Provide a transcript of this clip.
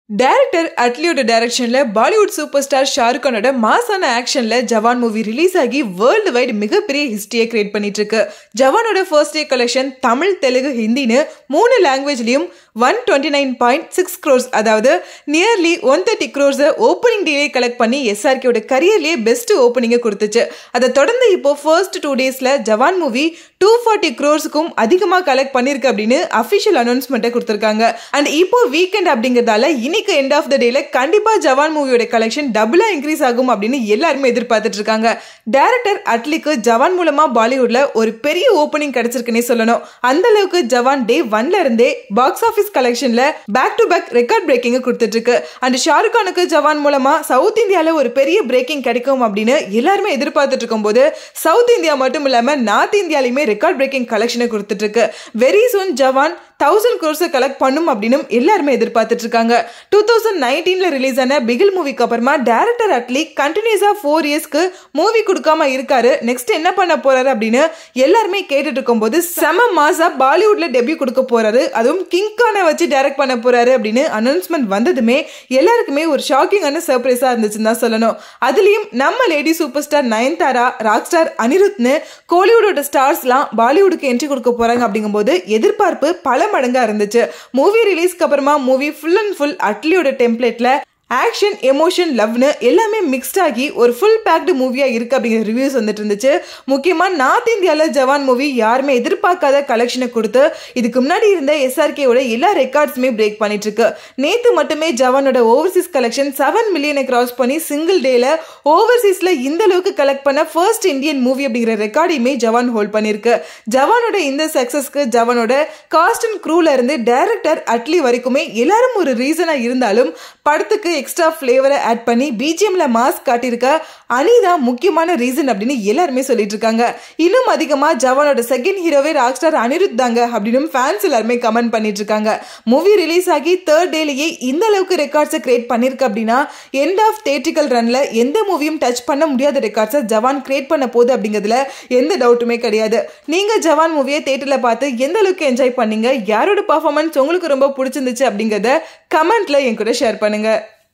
director அட்லியோட டைரக்ஷன்ல Bollywood super star Shahrukh கானோட மாசான ஆக்ஷன்ல ஜவான் மூவி ரிலீஸ் ஆகி வேர்ல்டு வைடு மிகப்பெரிய ஹிஸ்டரியை கிரியேட் பண்ணிட்டு இருக்கு ஜவானோட first day collection Tamil Telugu ஹிந்தின்னு மூணு லாங்குவேஜ்லயும் one twenty nine point six crores அதாவது நியர்லி ஒன் தேர்ட்டி க்ரோர்ஸை ஓப்பனிங் டேலே கலெக்ட் பண்ணி எஸ்ஆர்கேயோட கரியர்லேயே பெஸ்ட் ஓப்பனிங்கை கொடுத்துச்சு அதை தொடர்ந்து இப்போ ஃபர்ஸ்ட் டூ டேஸ்ல ஜவான் மூவி டூ ஃபார்ட்டி க்ரோர்ஸுக்கும் அதிகமாக கலெக்ட் பண்ணிருக்கு அப்படின்னு அஃபிஷியல் அனௌன்ஸ்மெண்ட்டை கொடுத்துருக்காங்க அண்ட் இப்போ வீக்கெண்ட் அப்படிங்கிறதால இன்னைக்கு எண்ட் ஆஃப் த டேல கண்டிப்பா ஜவான் மூவியோட கலெக்ஷன் டபுளா இன்க்ரீஸ் ஆகும் அப்படின்னு எல்லாருமே எதிர்பார்த்துட்டு இருக்காங்க டேரக்டர் அட்லிக்கு ஜவான் மூலமா பாலிவுட்ல ஒரு பெரிய ஓப்பனிங் கிடைச்சிருக்குன்னே சொல்லணும் அந்த அளவுக்கு ஜவான் டே ஒன்ல இருந்தே பாக்ஸ் ஆஃபீஸ் கலெக்ஷன்ல back to back record breaking கொடுத்துட்டு இருக்கு அண்ட் ஷாருக் கானுக்கு ஜவான் மூலமா சவுத் இந்தியால ஒரு பெரிய பிரேக்கிங் கிடைக்கும் அப்படின்னு எல்லாருமே எதிர்பார்த்துட்டு இருக்கும்போது சவுத் இந்தியா மட்டும் இல்லாம நார்த் இந்தியாலையுமே ரெக்கார்ட் பிரேக்கிங் கலெக்ஷனை கொடுத்துட்டு இருக்கு வெரி சூன் ஜவான் தௌசண்ட் க்ரோர்ஸை கலெக்ட் பண்ணும் அப்படின்னு எல்லாருமே எதிர்பார்த்துட்டு இருக்காங்க டூ தௌசண்ட் நைன்டீன்ல ரிலீஸ் ஆன பிகில் மூவிக்கு அப்புறமா டேரக்டர் அட்லி கண்டினியூஸா ஃபோர் இயர்ஸ்க்கு மூவி கொடுக்காம இருக்காரு நெக்ஸ்ட் என்ன பண்ண போறாரு அப்படின்னு எல்லாருமே கேட்டுட்டு இருக்கும்போது செம மாசா பாலிவுட்ல டெபியூ கொடுக்க போறாரு அதுவும் கிங்கான வச்சு டைரக்ட் பண்ண போறாரு அப்படின்னு அனௌன்ஸ்மெண்ட் வந்ததுமே எல்லாருக்குமே ஒரு ஷாக்கிங்கான சர்ப்ரைஸா இருந்துச்சுன்னு தான் சொல்லணும் அதுலயும் நம்ம lady super star Nayanthara rock star அனிருத்னு கோலிவுடோட ஸ்டார்ஸ்லாம் பாலிவுட்டுக்கு என்ட்ரி கொடுக்க போறாங்க அப்படிங்கும்போது எதிர்பார்ப்பு பல மடங்கா இருந்துச்சு மூவி ரிலீஸ்க்கு அப்புறமா மூவி ஃபுல் அண்ட் ஃபுல் அட்லியோட டெம்ப்ளேட்ல ஆக்ஷன் எமோஷன் லவ்னு எல்லாமே மிக்ஸ்ட் ஆகி ஒரு ஃபுல் பேக்டு மூவியாக இருக்குது அப்படிங்கிற ரிவ்யூஸ் வந்துட்டு இருந்துச்சு முக்கியமாக நார்த் இந்தியாவில் ஜவான் மூவி யாருமே எதிர்பார்க்காத கலெக்ஷனை கொடுத்து இதுக்கு முன்னாடி இருந்த எஸ்ஆர்கேவோட எல்லா ரெக்கார்ட்ஸுமே பிரேக் பண்ணிட்டு இருக்கு நேற்று மட்டுமே ஜவானோட ஓவர்சீஸ் கலெக்ஷன் செவன் மில்லியனை கிராஸ் பண்ணி சிங்கிள் டேல ஓவர்சீஸில் இந்த அளவுக்கு கலெக்ட் பண்ண ஃபர்ஸ்ட் இந்தியன் மூவி அப்படிங்கிற ரெக்கார்டையுமே ஜவான் ஹோல்ட் பண்ணியிருக்கு ஜவானோட இந்த சக்ஸஸ்க்கு ஜவானோட காஸ்ட் அண்ட் க்ரூல இருந்து டைரக்டர் அட்லி வரைக்குமே எல்லாரும் ஒரு ரீசனாக இருந்தாலும் படத்துக்கு எக்ஸ்ட்ரா ஃப்ளேவரை ஆட் பண்ணி பிஜிஎம்ல மாஸ்க் காட்டியிருக்க அனிதா முக்கியமான ரீசன் அப்படின்னு எல்லாருமே சொல்லிட்டு இருக்காங்க இன்னும் அதிகமா ஜவானோட செகண்ட் ஹீரோவே ராக் ஸ்டார் அனிருத் தாங்க அப்படின்னு ஃபேன்ஸ் எல்லாருமே கமெண்ட் பண்ணிட்டு இருக்காங்க மூவி ரிலீஸ் ஆகி தேர்ட் டேலேயே இந்த அளவுக்கு ரெக்கார்ட்ஸை கிரியேட் பண்ணிருக்கு அப்படின்னா எண்ட் ஆஃப் தேட்டிக்கல் ரன்ல எந்த மூவியும் டச் பண்ண முடியாத ரெக்கார்ட்ஸை ஜவான் கிரியேட் பண்ண போகுது அப்படிங்கிறதுல எந்த டவுட்டுமே கிடையாது நீங்க ஜவான் மூவியை தேட்டரில் பார்த்து எந்த அளவுக்கு என்ஜாய் பண்ணீங்க யாரோட பர்ஃபார்மன்ஸ் உங்களுக்கு ரொம்ப பிடிச்சிருந்துச்சு அப்படிங்கிறத கமெண்ட்ல என் கூட ஷேர் பண்ணுங்க